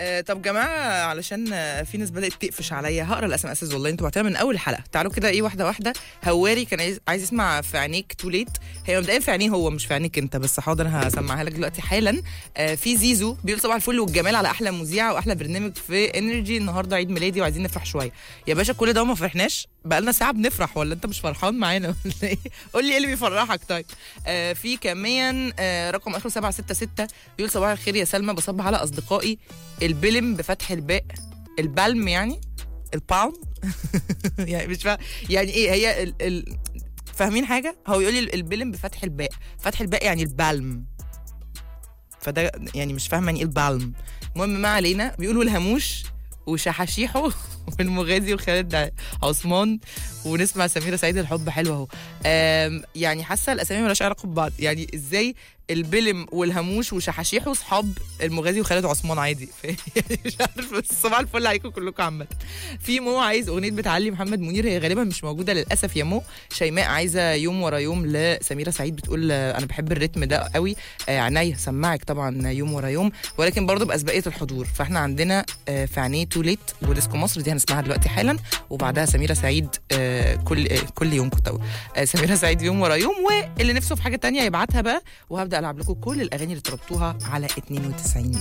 آه طب جماعه علشان آه، في ناس بدات تقفش عليا هقرا الاس ام اس والله انتوا بعتها من اول حلقه تعالوا كده ايه واحده واحده هواري كان عايز, عايز يسمع في عينيك تو ليت هي مبدئيا في عينيه هو مش في عينيك انت بس حاضر هسمعها لك دلوقتي حالا آه في زيزو بيقول صباح الفل والجمال على احلى مذيعه واحلى برنامج في انرجي النهارده عيد ميلادي وعايزين نفرح شويه يا باشا كل ده وما فرحناش بقالنا ساعه بنفرح ولا انت مش فرحان معانا ولا ايه قول لي ايه اللي بيفرحك طيب آه في كمان آه رقم اخره 766 بيقول صباح الخير يا سلمى بصبح على اصدقائي البلم بفتح الباء البلم يعني البالم يعني مش فاهم يعني ايه هي ال... ال... فاهمين حاجه هو يقول لي البلم بفتح الباء فتح الباء يعني البلم فده يعني مش فاهمه يعني ايه البلم المهم ما علينا بيقولوا الهاموش وشحاشيحه والمغازي وخالد عثمان ونسمع سميرة سعيد الحب حلو اهو آم، يعني حاسه الاسامي مالهاش علاقه ببعض يعني ازاي البلم والهاموش وشحاشيحه صحاب المغازي وخالد عثمان عادي يعني مش عارف بس صباح الفل عليكم كلكم عامه في مو عايز اغنيه بتعلي محمد منير هي غالبا مش موجوده للاسف يا مو شيماء عايزه يوم ورا يوم لسميره سعيد بتقول آه، انا بحب الريتم ده قوي آه، عينيا سمعك طبعا يوم ورا يوم ولكن برضه باسبقيه الحضور فاحنا عندنا آه، في عينيه تو ليت وديسكو مصر دي هنسمعها دلوقتي حالا وبعدها سميره سعيد آه، كل آه، كل يوم كنت أقول. آه، سميره سعيد يوم ورا يوم واللي نفسه في حاجه تانية يبعتها بقى وهبدا العب لكم كل الاغاني اللي طلبتوها على 92